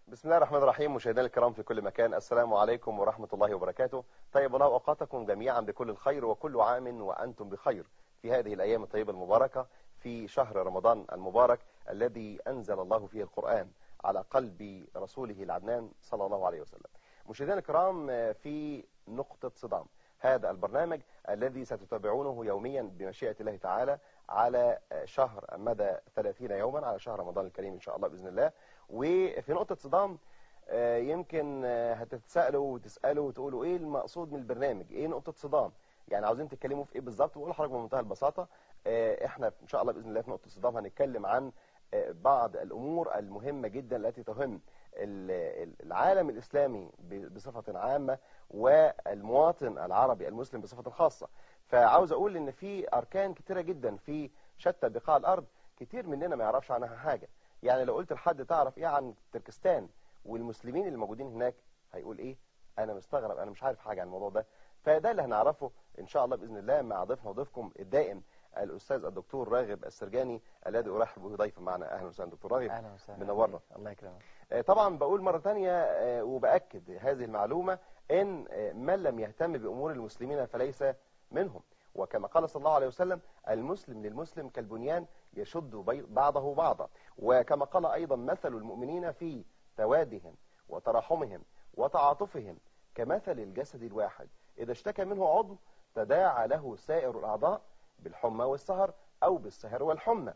بسم الله الرحمن الرحيم مشاهدينا الكرام في كل مكان السلام عليكم ورحمة الله وبركاته طيب الله أوقاتكم جميعا بكل الخير وكل عام وأنتم بخير في هذه الأيام الطيبة المباركة في شهر رمضان المبارك الذي أنزل الله فيه القرآن على قلب رسوله العدنان صلى الله عليه وسلم مشاهدينا الكرام في نقطة صدام هذا البرنامج الذي ستتابعونه يوميا بمشيئة الله تعالى على شهر مدى 30 يوما على شهر رمضان الكريم إن شاء الله بإذن الله وفي نقطة صدام يمكن هتتسألوا وتسألوا وتقولوا ايه المقصود من البرنامج ايه نقطة صدام يعني عاوزين تتكلموا في ايه بالظبط واقول لحضرتك بمنتهى البساطة احنا ان شاء الله باذن الله في نقطة صدام هنتكلم عن بعض الامور المهمة جدا التي تهم العالم الاسلامي بصفة عامة والمواطن العربي المسلم بصفة خاصة فعاوز اقول ان في اركان كتيرة جدا في شتى بقاع الارض كتير مننا ما يعرفش عنها حاجة يعني لو قلت لحد تعرف ايه عن تركستان والمسلمين اللي موجودين هناك هيقول ايه انا مستغرب انا مش عارف حاجة عن الموضوع ده فده اللي هنعرفه ان شاء الله باذن الله مع ضيفنا وضيفكم الدائم الاستاذ الدكتور راغب السرجاني الذي ارحب به ضيفا معنا اهلا وسهلا دكتور راغب اهلا وسهلا منورنا الله يكرمك طبعا بقول مرة تانية وبأكد هذه المعلومة ان من لم يهتم بامور المسلمين فليس منهم وكما قال صلى الله عليه وسلم المسلم للمسلم كالبنيان يشد بعضه بعضا وكما قال أيضا مثل المؤمنين في توادهم وتراحمهم وتعاطفهم كمثل الجسد الواحد إذا اشتكى منه عضو تداعى له سائر الأعضاء بالحمى والسهر أو بالسهر والحمى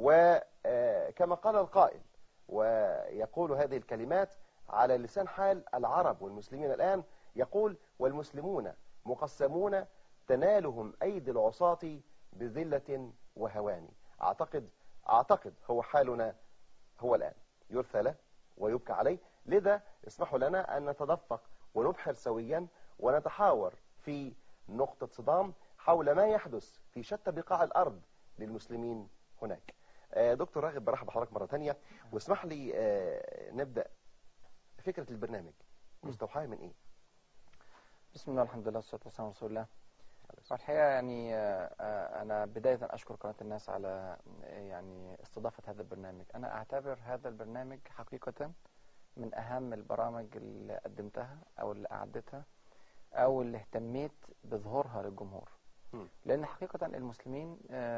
وكما قال القائل ويقول هذه الكلمات على لسان حال العرب والمسلمين الآن يقول والمسلمون مقسمون تنالهم أيدي العصاة بذلة وهوان أعتقد أعتقد هو حالنا هو الآن يرثى له ويبكى عليه لذا اسمحوا لنا أن نتدفق ونبحر سويا ونتحاور في نقطة صدام حول ما يحدث في شتى بقاع الأرض للمسلمين هناك دكتور راغب برحب بحضرتك مرة تانية واسمح لي نبدأ فكرة البرنامج مستوحاة من ايه بسم الله الحمد لله والصلاة والسلام على رسول الله الحقيقة يعني أنا بداية أشكر قناة الناس على يعني استضافة هذا البرنامج أنا أعتبر هذا البرنامج حقيقة من أهم البرامج اللي قدمتها أو اللي أعدتها أو اللي اهتميت بظهورها للجمهور لأن حقيقة المسلمين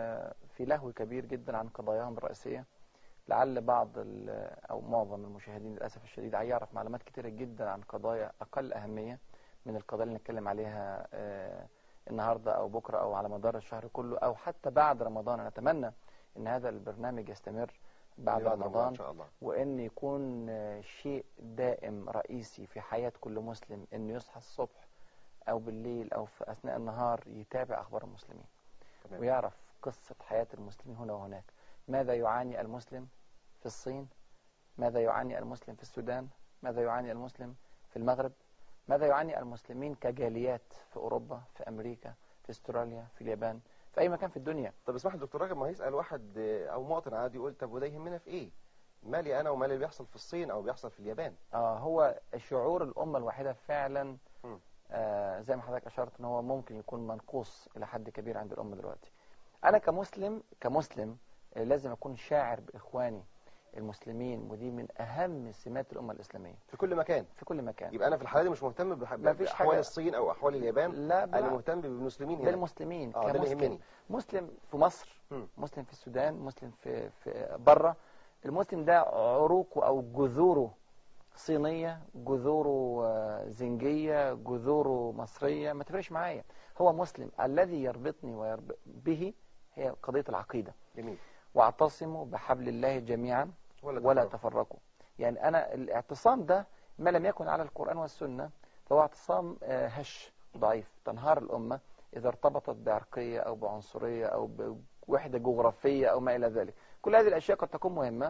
في لهو كبير جدا عن قضاياهم الرئيسية لعل بعض أو معظم المشاهدين للأسف الشديد هيعرف معلومات كتيرة جدا عن قضايا أقل أهمية من القضايا اللي نتكلم عليها النهاردة أو بكرة أو على مدار الشهر كله أو حتى بعد رمضان أنا أتمنى أن هذا البرنامج يستمر بعد رمضان إن شاء الله. وأن يكون شيء دائم رئيسي في حياة كل مسلم أنه يصحى الصبح أو بالليل أو في أثناء النهار يتابع أخبار المسلمين تمام. ويعرف قصة حياة المسلمين هنا وهناك ماذا يعاني المسلم في الصين ماذا يعاني المسلم في السودان ماذا يعاني المسلم في المغرب ماذا يعاني المسلمين كجاليات في أوروبا في أمريكا في استراليا في اليابان في أي مكان في الدنيا طب اسمح لي دكتور راغب ما هيسأل واحد أو مواطن عادي يقول طب وده يهمنا في إيه مالي أنا ومالي اللي بيحصل في الصين أو بيحصل في اليابان آه هو شعور الأمة الواحدة فعلا م. آه زي ما حضرتك أشرت أن هو ممكن يكون منقوص إلى حد كبير عند الأمة دلوقتي أنا كمسلم كمسلم لازم أكون شاعر بإخواني المسلمين ودي من أهم سمات الأمة الإسلامية في كل مكان في كل مكان يبقى أنا في الحالة دي مش مهتم بح- ما فيش بأحوال حاجة- الصين أو أحوال اليابان لا أنا بلا- مهتم بالمسلمين هنا بالمسلمين آه، ده اللي كمسلم يهمني. مسلم في مصر مم. مسلم في السودان مسلم في في بره المسلم ده عروقه او جذوره صينية جذوره آه، زنجية جذوره مصرية ما تفرقش معايا هو مسلم الذي يربطني ويربط به هي قضية العقيدة جميل واعتصموا بحبل الله جميعا ولا ولا تفرقوا. تفرقوا يعني أنا الاعتصام ده ما لم يكن على القرآن والسنة فهو اعتصام آه، هش ضعيف تنهار الأمة إذا ارتبطت بعرقية أو بعنصرية أو بوحدة جغرافية أو ما إلى ذلك كل هذه الأشياء قد تكون مهمة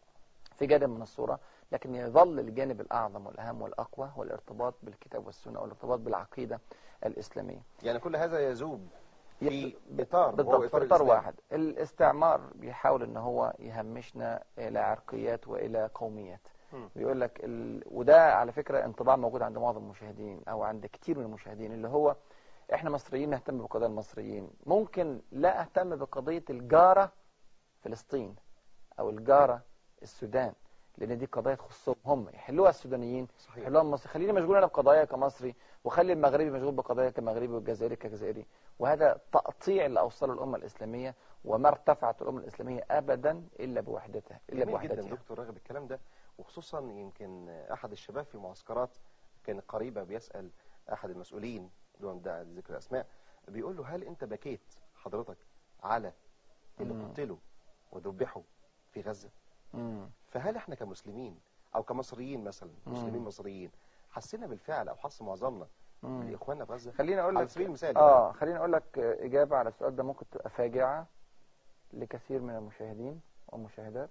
في جانب من الصورة لكن يظل الجانب الأعظم والأهم والأقوى هو الارتباط بالكتاب والسنة أو الارتباط بالعقيدة الإسلامية يعني كل هذا يذوب في ي- إطار وهو بالضبط في إطار الإسلام. واحد الاستعمار بيحاول ان هو يهمشنا الى عرقيات والى قوميات مم. بيقول لك ال... وده على فكرة انطباع موجود عند معظم المشاهدين او عند كتير من المشاهدين اللي هو احنا مصريين نهتم بقضايا المصريين ممكن لا اهتم بقضية الجارة فلسطين او الجارة السودان لان دي قضايا تخصهم هم يحلوها السودانيين صحيح يحلوها المصري خليني مشغول انا بقضايا كمصري وخلي المغربي مشغول بقضايا كمغربي والجزائري كجزائري وهذا تقطيع اللي اوصله الامه الاسلاميه وما ارتفعت الامه الاسلاميه ابدا الا بوحدتها الا جميل جدا بوحدتها دكتور راغب الكلام ده وخصوصا يمكن احد الشباب في معسكرات كان قريبه بيسال احد المسؤولين دون داعي لذكر اسماء بيقول له هل انت بكيت حضرتك على اللي مم. قتلوا وذبحوا في غزه مم. فهل احنا كمسلمين او كمصريين مثلا مم. مسلمين مصريين حسينا بالفعل او حس معظمنا مم. لاخواننا في غزه خليني اقول على لك سبيل المثال اه خليني اقول لك اجابه على السؤال ده ممكن تبقى فاجعه لكثير من المشاهدين والمشاهدات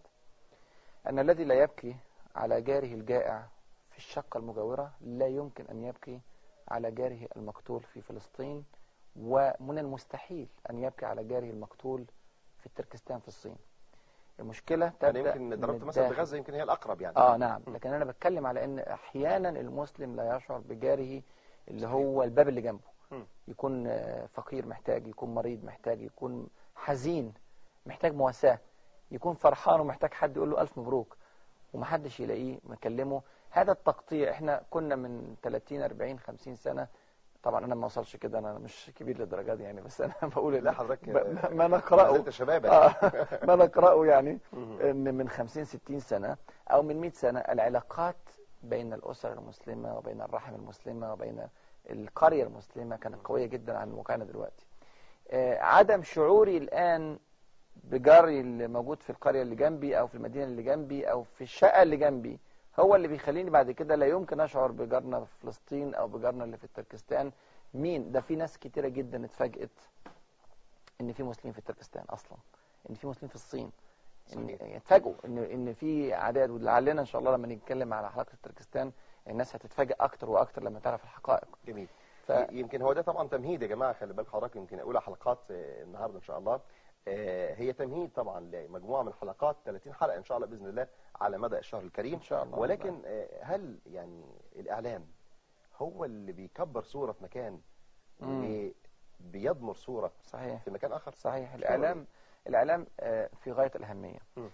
ان الذي لا يبكي على جاره الجائع في الشقه المجاوره لا يمكن ان يبكي على جاره المقتول في فلسطين ومن المستحيل ان يبكي على جاره المقتول في تركستان في الصين المشكله انا تبدا يمكن من ضربت مثلا الداخل. بغزه يمكن هي الاقرب يعني اه نعم م. لكن انا بتكلم على ان احيانا المسلم لا يشعر بجاره اللي صحيح. هو الباب اللي جنبه م. يكون آه، فقير محتاج يكون مريض محتاج يكون حزين محتاج مواساة يكون فرحان ومحتاج حد يقول له ألف مبروك ومحدش يلاقيه مكلمه هذا التقطيع احنا كنا من 30 40 50 سنة طبعا انا ما وصلش كده انا مش كبير للدرجه دي يعني بس انا بقول لا اللي حضرتك ب- ما ما نقراه زلت شبابا آه، ما نقراه يعني مم. ان من 50 60 سنة او من 100 سنة العلاقات بين الأسر المسلمة وبين الرحم المسلمة وبين القرية المسلمة كانت قوية جدا عن واقعنا دلوقتي آه، عدم شعوري الآن بجاري اللي موجود في القرية اللي جنبي أو في المدينة اللي جنبي أو في الشقة اللي جنبي هو اللي بيخليني بعد كده لا يمكن أشعر بجارنا في فلسطين أو بجارنا اللي في تركستان مين ده في ناس كتيرة جدا اتفاجئت إن في مسلمين في تركستان أصلا إن في مسلمين في الصين إن صحيح. يتفاجئوا إن إن في أعداد ولعلنا إن شاء الله لما نتكلم على حلقة تركستان الناس هتتفاجئ أكتر وأكتر لما تعرف الحقائق جميل ف... يمكن هو ده طبعا تمهيد يا جماعه خلي بالك حضرتك يمكن اولى حلقات آه، النهارده ان شاء الله آه، هي تمهيد طبعا لمجموعه من حلقات 30 حلقه ان شاء الله باذن الله على مدى الشهر الكريم إن شاء الله ولكن آه، هل يعني الاعلام هو اللي بيكبر صوره في مكان مم. وبيضمر صوره صحيح في مكان اخر صحيح مش كده ولا الإعلام الإعلام آه، في غاية الأهمية مم.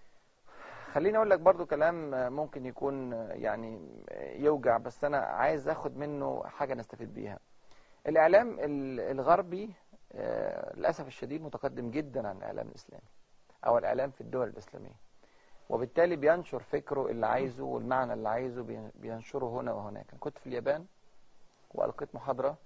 خليني أقول لك برضو كلام آه، ممكن يكون آه، يعني آه، يوجع بس أنا عايز أخد منه حاجة نستفيد بيها الإعلام ال- الغربي آه، للأسف الشديد متقدم جدا عن الإعلام الإسلامي أو الإعلام في الدول الإسلامية وبالتالي بينشر فكره اللي عايزه والمعنى اللي عايزه بي- بينشره هنا وهناك أنا كنت في اليابان وألقيت محاضرة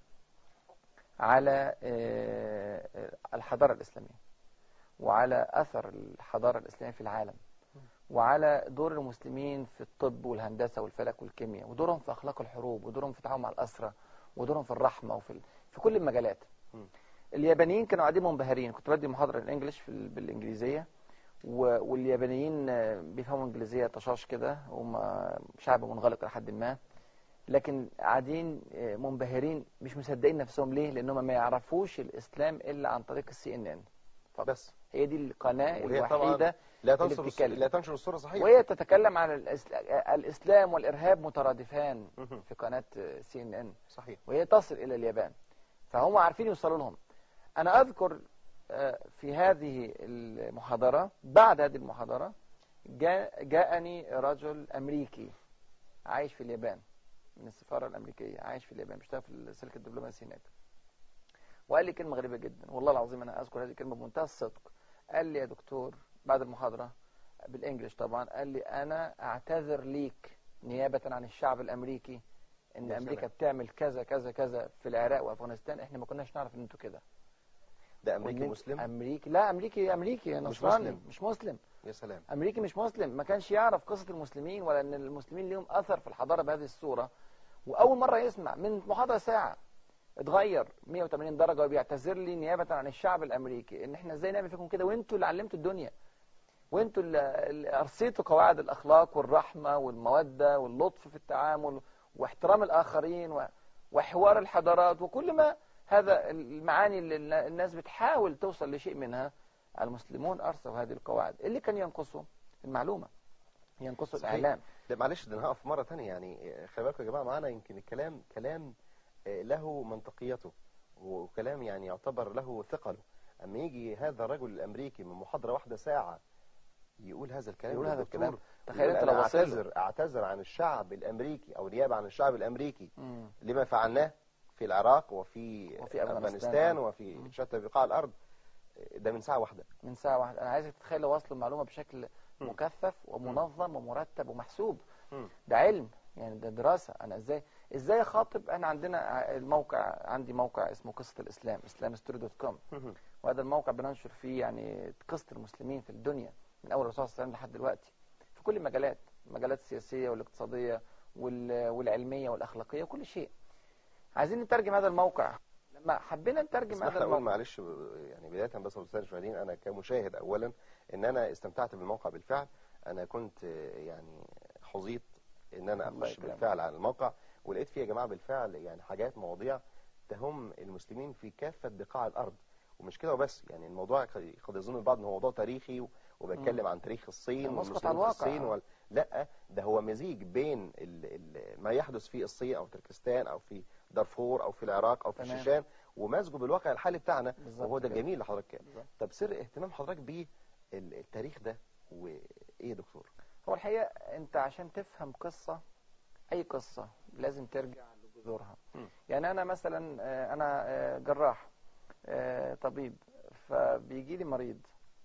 على آه، آه، الحضارة الإسلامية وعلى أثر الحضارة الإسلامية في العالم وعلى دور المسلمين في الطب والهندسة والفلك والكيمياء ودورهم في أخلاق الحروب ودورهم في التعاون مع الأسرة ودورهم في الرحمة وفي ال... في كل المجالات مم. اليابانيين كانوا قاعدين منبهرين كنت بدي محاضرة الإنجليش في ال... بالإنجليزية و... واليابانيين آه، بيفهموا إنجليزية طشاش كده هم شعب منغلق لحد ما لكن قاعدين آه، منبهرين مش مصدقين نفسهم ليه لأنهم ما يعرفوش الإسلام إلا عن طريق السي إن إن بس هي دي القناة وهي طبعاً الوحيدة لا اللي تنشر الص- بتتكلم. لا تنشر الصوره صحيح وهي تتكلم عن الإسل... الإسلام والإرهاب مترادفان مهم. في قناة سي ان ان صحيح وهي تصل إلى اليابان فهم عارفين يوصلوا لهم أنا أذكر آه، في هذه المحاضرة بعد هذه المحاضرة جاء جاءني رجل أمريكي عايش في اليابان من السفارة الأمريكية عايش في اليابان بيشتغل في السلك الدبلوماسي هناك وقال لي كلمة غريبة جدا والله العظيم أنا أذكر هذه الكلمة بمنتهى الصدق قال لي يا دكتور بعد المحاضرة بالإنجليش طبعا قال لي أنا أعتذر ليك نيابة عن الشعب الأمريكي إن يا أمريكا سلام. بتعمل كذا كذا كذا في العراق وأفغانستان إحنا ما كناش نعرف إن أنتوا كده ده امريكي وإن أنت- مسلم أمريكي لا أمريكي أمريكي مش نصراني مسلم. مش مسلم يا سلام امريكي مش مسلم ما كانش يعرف قصة المسلمين ولا ان المسلمين ليهم اثر في الحضارة بهذه الصورة واول مرة يسمع من محاضرة ساعة اتغير 180 درجة وبيعتذر لي نيابة عن الشعب الامريكي ان احنا ازاي نعمل فيكم كده وانتوا اللي علمتوا الدنيا وانتوا اللي اللي ارسيتوا قواعد الاخلاق والرحمة والمودة واللطف في التعامل واحترام الاخرين و- وحوار الحضارات وكل ما هذا المعاني اللي الناس بتحاول توصل لشيء منها المسلمون ارسوا هذه القواعد اللي كان ينقصه المعلومة ينقصه صحيح. الاعلام لا معلش ده انا هقف مره ثانيه يعني آه، خلي بالكم يا جماعه معانا يمكن الكلام كلام آه، له منطقيته وكلام يعني يعتبر له ثقله اما يجي هذا الرجل الامريكي من محاضره واحده ساعه يقول هذا الكلام يقول يا هذا دكتور. الكلام تخيل يقول انت أنا لو وصل له. اعتذر اعتذر عن الشعب الامريكي او نيابه عن الشعب الامريكي مم. لما فعلناه في العراق وفي, وفي أفغانستان، افغانستان آه. وفي مم. شتى بقاع الارض ده من ساعه واحده من ساعة واحدة أنا عايزك تتخيل لو وصلوا المعلومة بشكل مم. مكثف ومنظم ومرتب ومحسوب مم. ده علم يعني ده دراسة أنا إزاي إزاي أخاطب أنا عندنا ع- الموقع عندي موقع اسمه قصة الإسلام islamstory.com مم. وهذا الموقع بننشر فيه يعني قصة المسلمين في الدنيا من أول الرسول صلى الله عليه وسلم لحد دلوقتي في كل المجالات المجالات السياسية والاقتصادية وال- والعلمية والأخلاقية وكل شيء عايزين نترجم هذا الموقع لما حبينا نترجم اسمح هذا لي اقول الموقع معلش يعني بدايه بس يا استاذ شهدين انا كمشاهد اولا ان انا استمتعت بالموقع بالفعل انا كنت يعني حظيت ان انا الله اخش يكرمك. بالفعل على الموقع ولقيت فيه يا جماعه بالفعل يعني حاجات مواضيع تهم المسلمين في كافه بقاع الارض ومش كده وبس يعني الموضوع قد قد يظن البعض ان هو موضوع تاريخي وبيتكلم عن تاريخ الصين مسقط والمسلمين على في الواقع. الصين وال... لا ده هو مزيج بين ال... ال... ما يحدث في الصين او تركستان او في دارفور او في العراق او في تمام. الشيشان ومزجه بالواقع الحالي بتاعنا بالظبط وهو ده كده. الجميل اللي حضرتك قال. بالظبط. طب سر اهتمام حضرتك بالتاريخ ده وايه يا دكتور هو الحقيقة انت عشان تفهم قصة اي قصة لازم ترجع لجذورها مم. يعني انا مثلا آه، انا آه، جراح آه، طبيب فبيجي لي مريض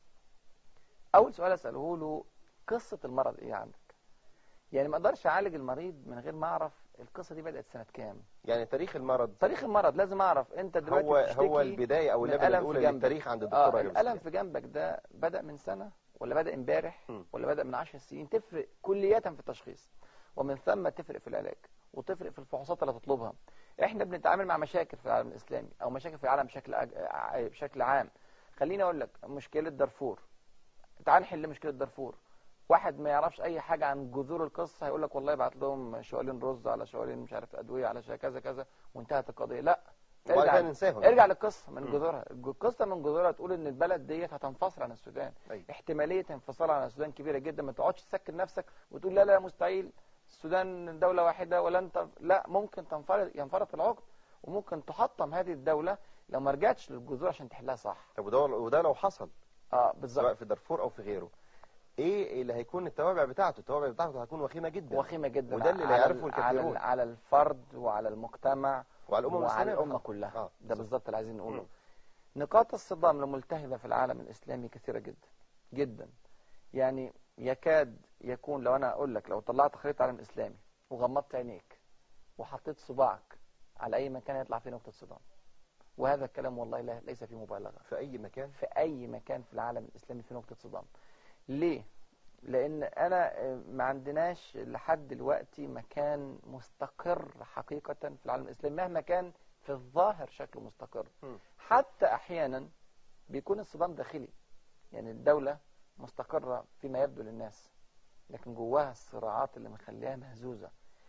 اول سؤال اساله له قصة المرض ايه عندك يعني ما اقدرش اعالج المريض من غير ما اعرف القصة دي بدأت سنة كام يعني تاريخ المرض تاريخ المرض لازم اعرف انت دلوقتي هو بتشتكي هو البدايه او من اللبنه ألم في الاولى جنبك. للتاريخ عند اه الدكتور رجب الالم السلام. في جنبك ده بدأ من سنة ولا بدأ امبارح مم. ولا بدأ من 10 سنين تفرق كلية في التشخيص ومن ثم تفرق في العلاج وتفرق في الفحوصات اللي هتطلبها احنا بنتعامل مع مشاكل في العالم الاسلامي او مشاكل في العالم بشكل أج... ع- بشكل عام خليني اقول لك مشكلة دارفور تعال نحل مشكلة دارفور واحد ما يعرفش اي حاجة عن جذور القصة هيقول لك والله ابعت لهم شوالين رز على شوالين مش عارف ادوية على شا- كذا كذا وانتهت القضية لا وبعد ارجع كده ننساهم ارجع للقصة من مم. جذورها القصة من جذورها تقول ان البلد ديت هتنفصل عن السودان أيوة. احتمالية انفصال عن السودان كبيرة جدا ما تقعدش تسكن نفسك وتقول لا لا مستحيل السودان دولة واحدة ولن تنف... لا ممكن تنفرط ينفرط العقد وممكن تحطم هذه الدولة لو ما رجعتش للجذور عشان تحلها صح طب وده وده لو حصل اه سواء بالظبط في دارفور او في غيره ايه اللي هيكون التوابع بتاعته التوابع بتاعته هتكون وخيمه جدا وخيمة جدا وده اللي لا على يعرفه ال- على, الكثيرون. ال- على الفرد وعلى المجتمع وعلى الامم وعلى الاسلاميه الأمة فقط. كلها اه ده بالظبط اللي عايزين نقوله مم. نقاط الصدام الملتهبة في العالم الإسلامي كثيرة جدا جدا يعني يكاد يكون لو أنا أقول لك لو طلعت خريطة العالم الإسلامي وغمضت عينيك وحطيت صباعك على أي مكان يطلع فيه نقطة صدام وهذا الكلام والله لا ليس فيه مبالغة في اي مكان في أي مكان في العالم الإسلامي في نقطة صدام ليه؟ لأن أنا آه، ما عندناش لحد دلوقتي مكان مستقر حقيقة في العالم الإسلامي مهما كان في الظاهر شكله مستقر مم. حتى أحيانا بيكون الصدام داخلي يعني الدولة مستقرة فيما يبدو للناس لكن جواها الصراعات اللي مخليها مهزوزة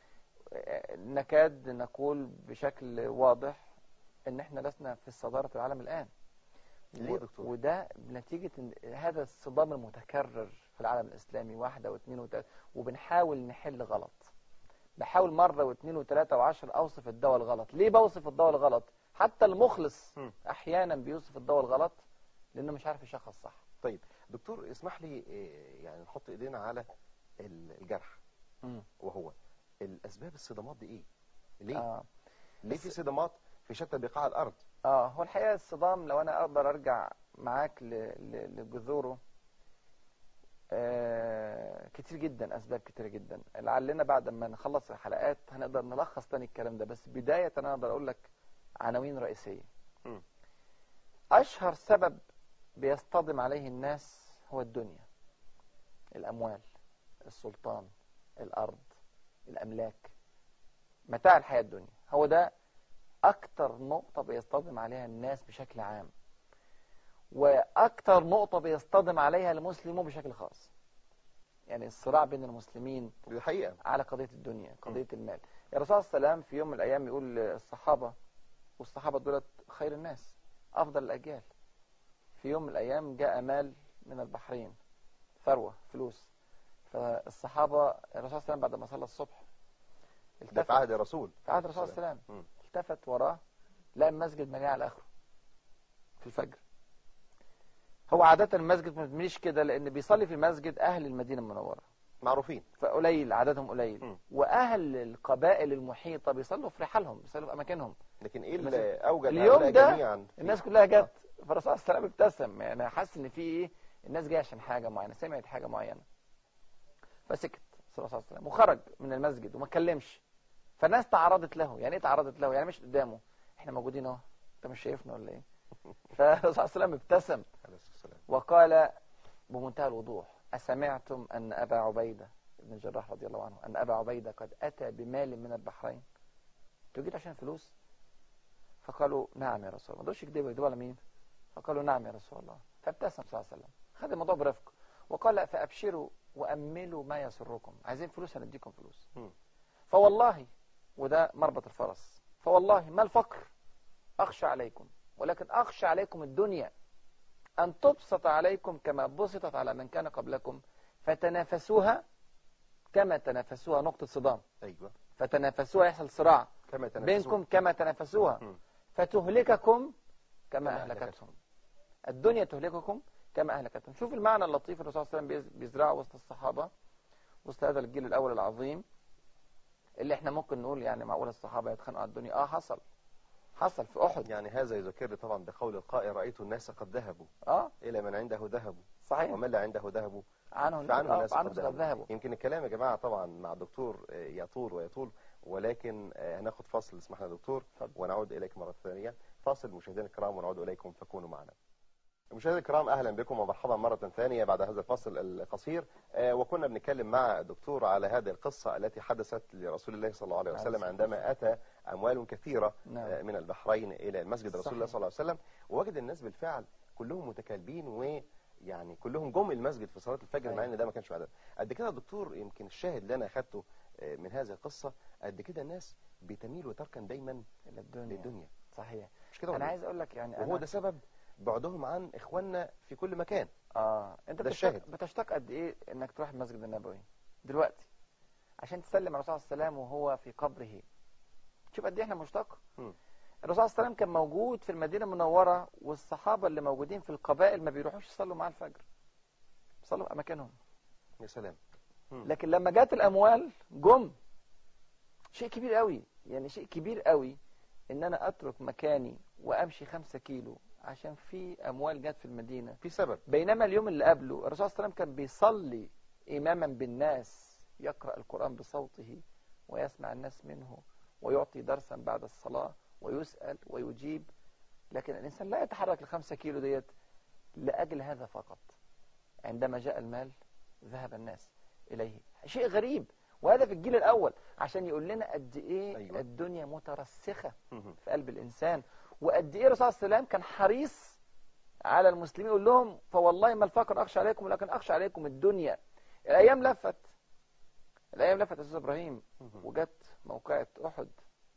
آه، نكاد نقول بشكل واضح ان احنا لسنا في الصدارة العالم الآن ليه يا و- دكتور؟ وده نتيجة إن هذا الصدام المتكرر في العالم الإسلامي واحدة واثنين وثلاثة وبنحاول نحل غلط بحاول مرة واثنين وثلاثة وعشر أوصف الدواء الغلط ليه بوصف الدواء الغلط حتى المخلص مم. أحيانا بيوصف الدواء الغلط لأنه مش عارف يشخص صح طيب دكتور اسمح لي إيه، يعني نحط ايدينا على ال- الجرح مم. وهو الاسباب الصدامات دي ايه ليه آه. ليه في صدامات في شتى بقاع الارض اه هو الحقيقة الصدام لو انا اقدر ارجع معاك ل- ل- لجذوره آه كتير جدا اسباب كتير جدا لعلنا بعد ما نخلص الحلقات هنقدر نلخص تاني الكلام ده بس بداية انا اقدر اقول لك عناوين رئيسية مم. اشهر سبب بيصطدم عليه الناس هو الدنيا الاموال السلطان الارض الاملاك متاع الحياة الدنيا هو ده اكتر نقطة بيصطدم عليها الناس بشكل عام واكتر نقطة بيصطدم عليها المسلمون بشكل خاص يعني الصراع بين المسلمين دي حقيقه على قضية الدنيا قضية المال يا رسول الله صلى الله عليه وسلم في يوم من الايام يقول للصحابة والصحابة دولت خير الناس افضل الاجيال في يوم من الايام جاء مال من البحرين ثروة فلوس فالصحابة الرسول صلى الله عليه وسلم بعد ما صلى الصبح ده في التفت عهد الرسول في عهد الرسول صلى الله عليه وسلم مم. التفت وراه لقى المسجد مليان على اخره في الفجر هو عادة المسجد ما بتمليش كده لأن بيصلي في المسجد أهل المدينة المنورة معروفين فقليل عددهم قليل م. وأهل القبائل المحيطة بيصلوا في رحالهم بيصلوا في أماكنهم لكن ايه المسجد. اللي اوجد اليوم هؤلاء ده جميعا في- الناس كلها جت فالرسول صلى الله عليه وسلم ابتسم يعني حس ان في ايه الناس جايه عشان حاجه معينه سمعت حاجه معينه فسكت صلى الله عليه وسلم وخرج من المسجد وما اتكلمش فالناس تعرضت له يعني ايه تعرضت له يعني مش قدامه احنا موجودين اهو انت مش شايفنا ولا ايه فالرسول صلى الله عليه وسلم ابتسم عليه الصلاة والسلام. وقال بمنتهى الوضوح أسمعتم أن أبا عبيدة بن الجراح رضي الله عنه أن أبا عبيدة قد أتى بمال من البحرين أنتوا جيت عشان فلوس فقالوا نعم يا رسول الله ما دولش يكذبوا يكذبوا على مين فقالوا نعم يا رسول الله فابتسم صلى الله عليه وسلم خد الموضوع برفق وقال فأبشروا وأملوا ما يسركم عايزين فلوس هنديكم فلوس مم. فوالله وده مربط الفرس فوالله ما الفقر أخشى عليكم ولكن أخشى عليكم الدنيا أن تبسط عليكم كما بسطت على من كان قبلكم فتنافسوها كما تنافسوها نقطة صدام ايوه فتنافسوها يحصل صراع كما تنافسون. بينكم كما تنافسوها مم. فتهلككم كما كما أهلكتهم الدنيا تهلككم كما أهلكتهم شوف المعنى اللطيف الرسول صلى الله عليه وسلم بيزرعه وسط الصحابة وسط هذا الجيل الأول العظيم اللي احنا ممكن نقول يعني معقول الصحابة يتخانقوا على الدنيا اه حصل حصل في أحد يعني هذا يذكرني طبعا بقول القائل رأيت الناس قد ذهبوا اه إلى من عنده ذهبوا صحيح ومن لا عنده ذهبوا عنه فعنه آه، الناس عنه قد قد ذهبوا ذهبوا يمكن الكلام يا جماعة طبعا مع الدكتور آه، يطول ويطول ولكن آه، هناخد فاصل اسمح لنا يا دكتور اتفضل. ونعود إليك مرة ثانية فاصل مشاهدينا الكرام ونعود إليكم فكونوا معنا مشاهدينا الكرام اهلا بكم ومرحبا مره ثانيه بعد هذا الفصل القصير آه، وكنا بنتكلم مع الدكتور على هذه القصه التي حدثت لرسول الله صلى الله عليه عليه وسلم الصلاة عندما اتى اموال كثيره نعم. آه، من البحرين الى المسجد رسول الله صحيح. صلى الله عليه وسلم ووجد الناس بالفعل كلهم متكالبين ويعني كلهم جم المسجد في صلاه الفجر مع أيوة. ان ده ما كانش عدد قد كده يا دكتور يمكن الشاهد اللي انا اخذته آه، من هذه القصه قد كده الناس بتميل وتركن دايما إلى الدنيا للدنيا صحيح مش كده أنا ولا إيه؟ عايز أقول لك يعني وهو أنا ده سبب بعدهم عن اخواننا في كل مكان اه انت ده بتشتاق الشاهد. بتشتاق قد ايه انك تروح المسجد النبوي دلوقتي عشان تسلم على الرسول صلى الله عليه وسلم وهو في قبره شوف قد ايه احنا مشتاق مم. الرسول صلى الله عليه وسلم كان موجود في المدينه المنوره والصحابه اللي موجودين في القبائل ما بيروحوش يصلوا مع الفجر يصلوا في اماكنهم يا سلام مم. لكن لما جت الاموال جم شيء كبير قوي يعني شيء كبير قوي ان انا اترك مكاني وامشي خمسة كيلو عشان في اموال جت في المدينه في سبب بينما اليوم اللي قبله الرسول صلى الله عليه وسلم كان بيصلي إماما بالناس يقرأ القرآن بصوته ويسمع الناس منه ويعطي درسا بعد الصلاة ويسأل ويجيب لكن الإنسان لا يتحرك الخمسة كيلو ديت لأجل هذا فقط عندما جاء المال ذهب الناس إليه شيء غريب وهذا في الجيل الأول عشان يقول لنا قد إيه أيوة. الدنيا مترسخة مم. في قلب الإنسان وقد إيه الرسول صلى الله عليه وسلم كان حريص على المسلمين يقول لهم فوالله ما الفقر أخشى عليكم ولكن أخشى عليكم الدنيا الأيام لفت الأيام لفت يا أستاذ إبراهيم مم. وجت موقعة أحد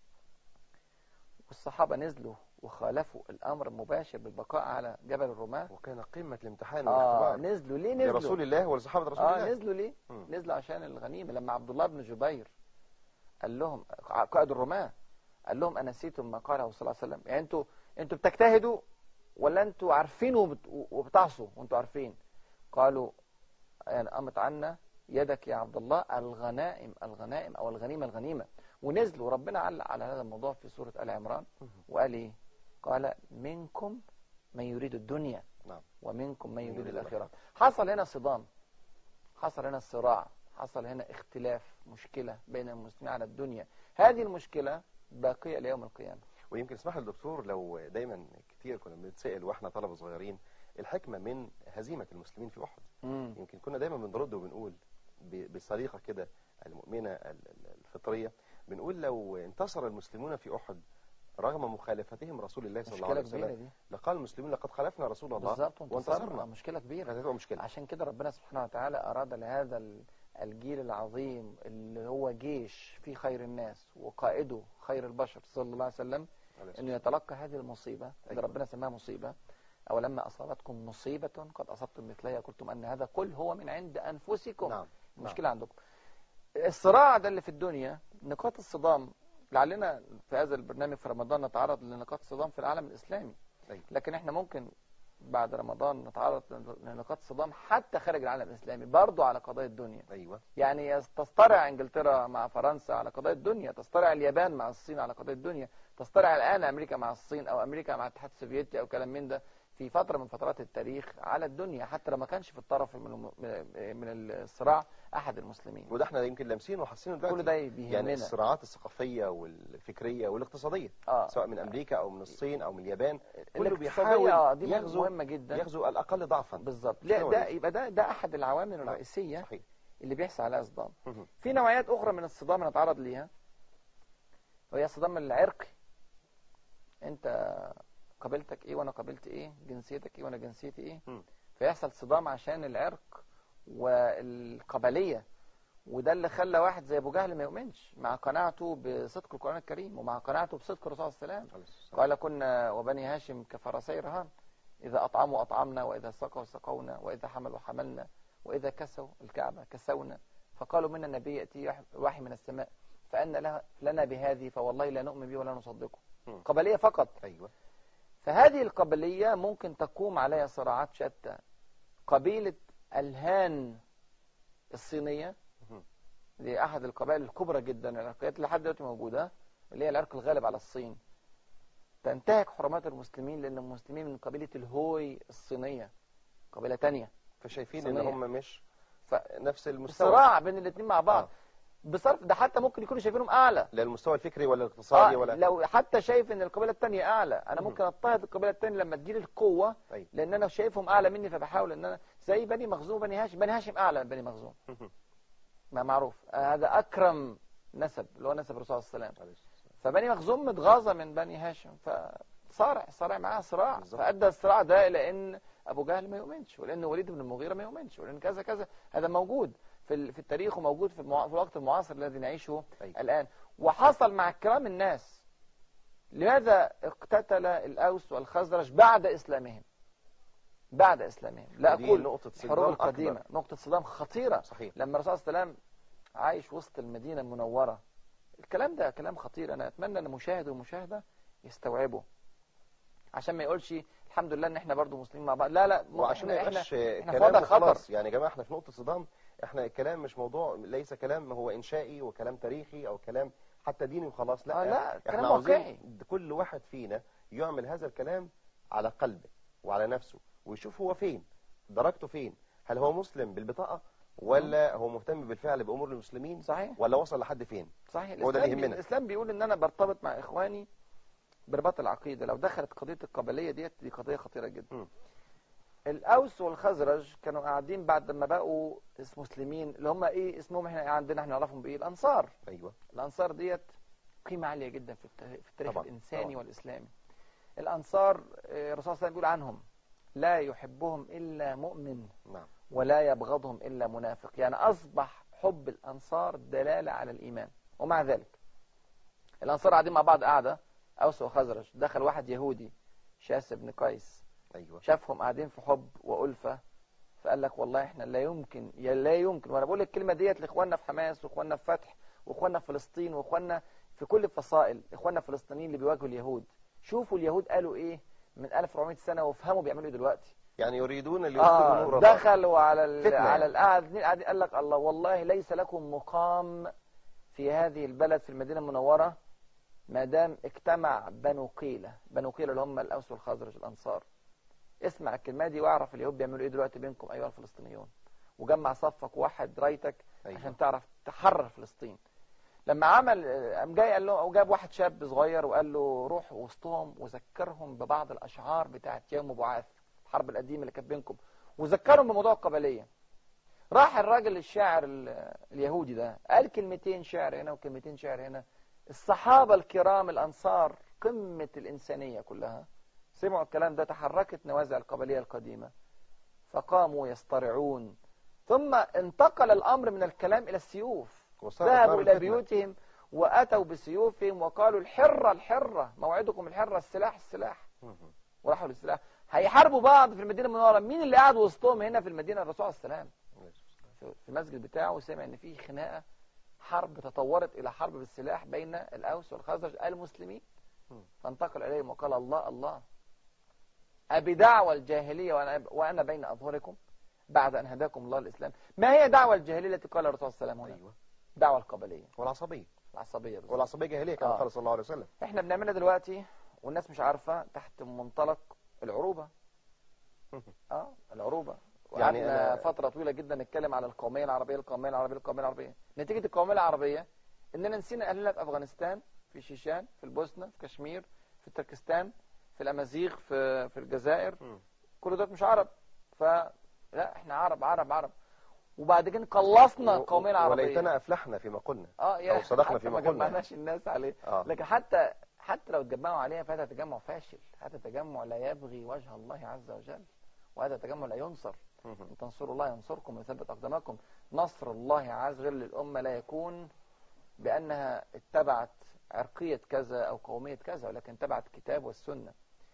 والصحابة نزلوا وخالفوا الأمر المباشر بالبقاء على جبل الرماة وكان قمة الامتحان آه والاختبار نزلوا ليه نزلوا لرسول الله ولصحابة رسول اه الله نزلوا ليه مم. نزلوا عشان الغنيمة لما عبد الله بن جبير قال لهم قائد الرماة قال لهم أنسيتم ما قاله صلى الله عليه وسلم يعني انتوا انتوا بتجتهدوا ولا انتوا عارفين وبت- وبتعصوا وانتوا عارفين قالوا يعني قامت عنا يدك يا عبد الله الغنائم الغنائم او الغنيمة الغنيمة ونزلوا ربنا علق على هذا الموضوع في سورة آل عمران مم. وقال ايه قال منكم من يريد الدنيا نعم ومنكم من يريد يريد الآخرة حصل هنا صدام حصل هنا صراع حصل هنا اختلاف مشكلة بين المسلمين على الدنيا هذه المشكلة باقية ليوم القيامة ويمكن اسمح لي الدكتور لو دايما كتير كنا بنتسأل واحنا طلبة صغيرين الحكمة من هزيمة المسلمين في أحد مم. يمكن كنا دايما بنرد وبنقول ب- بصريقة كده المؤمنة ال- ال- الفطرية بنقول لو انتصر المسلمون في أحد رغم مخالفتهم رسول الله صلى الله مشكلة عليه كبيرة وسلم دي لقال المسلمون لقد خالفنا رسول الله بالظبط وانتصرنا وانتصرنا مشكلة كبيرة هتبقى مشكلة عشان كده ربنا سبحانه وتعالى أراد لهذا ال- الجيل العظيم اللي هو جيش فيه خير الناس وقائده خير البشر صلى الله عليه وسلم عليه الصلاة انه يتلقى هذه المصيبة اللي أيوة. ربنا سماها مصيبة أو لما أصابتكم مصيبة قد أصبتم مثلها قلتم أن هذا قل هو من عند أنفسكم نعم المشكلة عندكم الصراع ده اللي في الدنيا نقاط الصدام لعلنا في هذا البرنامج في رمضان نتعرض لنقاط الصدام في العالم الإسلامي أيوة. لكن احنا ممكن بعد رمضان نتعرض لنقاط صدام حتى خارج العالم الاسلامي برضه على قضايا الدنيا ايوه يعني تصطرع انجلترا مع فرنسا على قضايا الدنيا تصطرع اليابان مع الصين على قضايا الدنيا تصطرع الان امريكا مع الصين او امريكا مع الاتحاد السوفيتي او كلام من ده في فتره من فترات التاريخ على الدنيا حتى لو ما كانش في الطرف من الم- من الصراع احد المسلمين وده احنا يمكن لامسينه وحاسينه دلوقتي كل ده بيهمنا يعني الصراعات الثقافيه والفكريه والاقتصاديه اه سواء من امريكا او من الصين او من اليابان كله الاقتصادية بيحاول آه، دي يغزو مهمه جدا يغزو الاقل ضعفا بالظبط لا شنو ده دي؟ يبقى ده ده احد العوامل الرئيسيه صحيح اللي بيحصل عليها صدام مهم. في نوعيات اخرى من الصدام نتعرض ليها وهي الصدام العرقي انت قبيلتك ايه وانا قبيلتي ايه جنسيتك ايه وانا جنسيتي ايه مم. فيحصل صدام عشان العرق والقبليه وده اللي خلى واحد زي ابو جهل ما يؤمنش مع قناعته بصدق القران الكريم ومع قناعته بصدق الرسول صلى الله عليه وسلم قال كنا وبني هاشم كفرسي رهان إذا أطعموا أطعمنا وإذا سقوا سقونا وإذا حملوا حملنا وإذا كسوا الكعبة كسونا فقالوا منا النبي يأتي وحي من السماء فأن لها لنا بهذه فوالله لا نؤمن به ولا نصدقه مم. قبلية فقط ايوه فهذه القبلية ممكن تقوم عليها صراعات شتى قبيلة الهان الصينية مهم. دي أحد القبائل الكبرى جدا العرقيات اللي لحد دلوقتي موجودة اللي هي العرق الغالب على الصين تنتهك حرمات المسلمين لأن المسلمين من قبيلة الهوي الصينية قبيلة تانية فشايفين ان صينية. هم مش ف- نفس المستوى صراع بين الاثنين مع بعض آه. بصرف ده حتى ممكن يكونوا شايفينهم أعلى لا المستوى الفكري ولا الاقتصادي آه ولا لو حتى شايف ان القبيله الثانيه اعلى انا مهم. ممكن اضطهد القبيله الثانيه لما تجيلي القوه أيوة. لان انا شايفهم اعلى مني فبحاول ان انا زي بني مخزوم وبني هاشم بني هاشم اعلى من بني مخزوم مهم. ما معروف آه هذا اكرم نسب اللي هو نسب الرسول صلى الله عليه وسلم عليه الصلاة والسلام. فبني مخزوم متغاظه من بني هاشم فصارع صارع معاه صراع بالظبط. فادى الصراع ده الى ان ابو جهل ما يؤمنش ولان وليد بن المغيره ما يؤمنش ولان كذا كذا هذا موجود في ال- في التاريخ وموجود في, المع... في الوقت المعاصر الذي نعيشه أيوة. الان وحصل مع كرام الناس لماذا اقتتل الاوس والخزرج بعد اسلامهم بعد اسلامهم لا ودي اقول نقطة الحروب صدام القديمه أكبر. نقطه صدام خطيره صحيح لما الرسول صلى الله عليه وسلم عايش وسط المدينة المنورة الكلام ده كلام خطير أنا أتمنى أن مشاهد ومشاهدة يستوعبه عشان ما يقولش الحمد لله ان احنا برضو مسلمين مع بعض لا لا مو- وعشان ما احنا احنا يبقاش احنا في كلام وضع خطر. وخلاص يعني يا جماعه احنا في نقطه صدام احنا الكلام مش موضوع ليس كلام هو انشائي وكلام تاريخي او كلام حتى ديني وخلاص لا آه لا، احنا كلام عاوزين واقعي. كل واحد فينا يعمل هذا الكلام على قلبه وعلى نفسه ويشوف هو فين درجته فين هل هو مسلم بالبطاقه ولا هو مهتم بالفعل بامور المسلمين صحيح ولا وصل لحد فين صحيح هو ده اللي الإسلام بي- يهمنا. الإسلام بيقول إن أنا برتبط مع إخواني برباط العقيدة لو دخلت قضية القبلية ديت دي قضية خطيرة جدا مم. الأوس والخزرج كانوا قاعدين بعد ما بقوا اس- مسلمين اللي هم إيه اسمهم إحنا عندنا إحنا نعرفهم بإيه الأنصار ايوه الأنصار ديت قيمة عالية جدا في التاريخ, في التاريخ طبعاً، الإنساني طبعاً. والإسلامي الأنصار آه، الرسول صلى الله عليه وسلم بيقول عنهم لا يحبهم إلا مؤمن نعم ولا يبغضهم إلا منافق يعني أصبح حب الأنصار دلالة على الإيمان ومع ذلك الأنصار قاعدين مع بعض قاعدة أوس وخزرج دخل واحد يهودي شاس بن قيس ايوه شافهم قاعدين في حب وألفة فقال لك والله احنا لا يمكن يا لا يمكن وانا بقول الكلمه ديت لاخواننا في حماس واخواننا في فتح واخواننا في فلسطين واخواننا في كل الفصائل اخواننا الفلسطينيين اللي بيواجهوا اليهود شوفوا اليهود قالوا ايه من 1400 سنه وافهموا بيعملوا ايه دلوقتي يعني يريدون ان يطفئوا نور اه الله دخلوا على ال... فتنة على يعني. القعد قاعد قال لك الله والله ليس لكم مقام في هذه البلد في المدينه المنوره ما دام اجتمع بنو قيله بنو قيله اللي هم الاوس والخزرج الانصار اسمع الكلمه دي واعرف اليهود بيعملوا ايه دلوقتي بينكم ايها الفلسطينيون وجمع صفك وحد رايتك أيوة. عشان تعرف تحرر فلسطين لما عمل قام جاي قال له او جاب واحد شاب صغير وقال له روح وسطهم وذكرهم ببعض الاشعار بتاعت يوم بعاث الحرب القديمه اللي كانت بينكم وذكرهم بموضوع القبليه راح الراجل الشاعر ال- اليهودي ده قال كلمتين شعر هنا وكلمتين شعر هنا الصحابه الكرام الانصار قمه الانسانيه كلها سمعوا الكلام ده تحركت نوازع القبليه القديمه فقاموا يصطرعون ثم انتقل الامر من الكلام الى السيوف وصارت ذهبوا نار إلى الفتنة. بيوتهم وأتوا بسيوفهم وقالوا الحرة الحرة موعدكم الحرة السلاح السلاح مهم. وراحوا للسلاح هيحاربوا بعض في المدينة المنورة مين اللي قاعد وسطهم هنا في المدينة الرسول عليه السلام في في المسجد بتاعه سمع ان في خناقة حرب تطورت إلى حرب بالسلاح بين الأوس والخزرج المسلمين مم. فانتقل إليهم وقال الله الله أبي دعوى الجاهلية وأنا, وأنا بين أظهركم بعد أن هداكم الله الإسلام ما هي دعوة الجاهلية التي قال الرسول صلى الله عليه وسلم هنا ايوه دعوة القبلية والعصبيه العصبية بالظبط. والعصبيه جاهليه كما آه. قال صلى الله عليه وسلم احنا بنعملها دلوقتي والناس مش عارفة تحت منطلق العروبة اه العروبة يعني وقعدنا أنا- فترة طويلة جدا نتكلم على القومية العربية القومية العربية القومية العربية نتيجة القومية العربية اننا نسينا اهلنا في افغانستان في شيشان في البوسنة في كشمير في تركستان في الامازيغ في في الجزائر مم. كل دول مش عرب فلا احنا عرب عرب عرب وبعد كده قلصنا و- القومية العربية وليتنا افلحنا فيما قلنا اه يا أو صدقنا حتى فيما ما قلنا. جمعناش الناس عليه اه لكن حتى حتى لو اتجمعوا عليها فهذا تجمع فاشل هذا تجمع لا يبغي وجه الله عز وجل وهذا تجمع لا ينصر مم. ان تنصروا الله ينصركم ويثبت اقدامكم نصر الله عز وجل للامه لا يكون بانها اتبعت عرقيه كذا او قوميه كذا ولكن تبعت الكتاب والسنه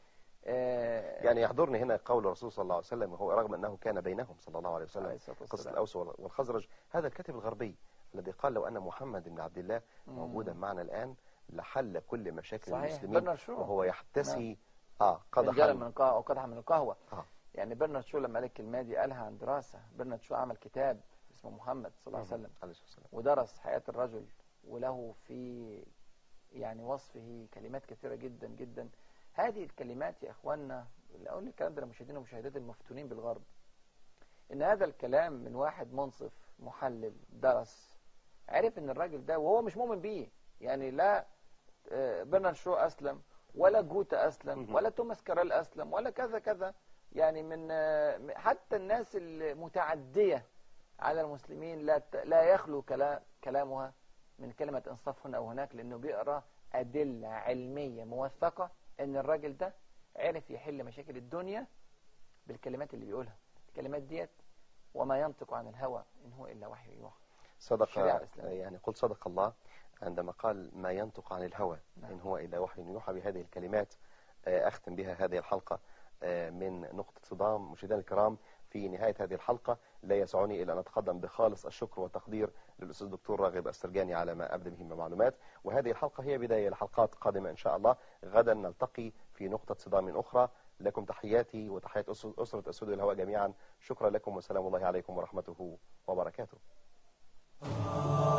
آه، يعني يحضرني هنا قول الرسول صلى الله عليه وسلم وهو رغم انه كان بينهم صلى الله عليه عليه وسلم الصلاة قصه والسلام. الاوس والخزرج هذا الكاتب الغربي الذي قال لو ان محمد بن عبد الله مم. موجودا معنا الان لحل كل مشاكل صحيح المسلمين برنارد شو وهو يحتسي اه قدحا فنجانا من القهوه او قدحا من القهوه آه. يعني برنارد شو لما قال الكلمه دي قالها عن دراسه برنارد شو عمل كتاب اسمه محمد صلى الله عليه وسلم عليه الصلاة والسلام. ودرس حياة الرجل وله في يعني وصفه كلمات كثيرة جدا جدا هذه الكلمات يا اخواننا اللي اقول الكلام ده لمشاهدينا ومشاهدات المفتونين بالغرب ان هذا الكلام من واحد منصف محلل درس عرف ان الراجل ده وهو مش مؤمن بيه يعني لا آه، برنارد شو اسلم ولا جوتا اسلم مهم. ولا توماس كارل اسلم ولا كذا كذا يعني من آه، حتى الناس المتعدية على المسلمين لا ت- لا يخلو كلا- كلامها من كلمة انصاف هنا او هناك لانه بيقرا ادلة علمية موثقة ان الراجل ده عرف يحل مشاكل الدنيا بالكلمات اللي بيقولها الكلمات ديت وما ينطق عن الهوى ان هو الا وحي يوحى صدق الشريعة الإسلامية. يعني قل صدق الله عندما قال ما ينطق عن الهوى نعم. إن هو إلا وحي يوحى بهذه الكلمات آه، أختم بها هذه الحلقة آه، من نقطة صدام مشاهدينا الكرام في نهاية هذه الحلقة لا يسعني إلا أن أتقدم بخالص الشكر والتقدير للأستاذ الدكتور راغب السرجاني على ما أبدى به من معلومات وهذه الحلقة هي بداية لحلقات قادمة إن شاء الله غدا نلتقي في نقطة صدام أخرى لكم تحياتي وتحيات أسرة أسرة أسود الهواء جميعا شكرا لكم وسلام الله عليكم ورحمته وبركاته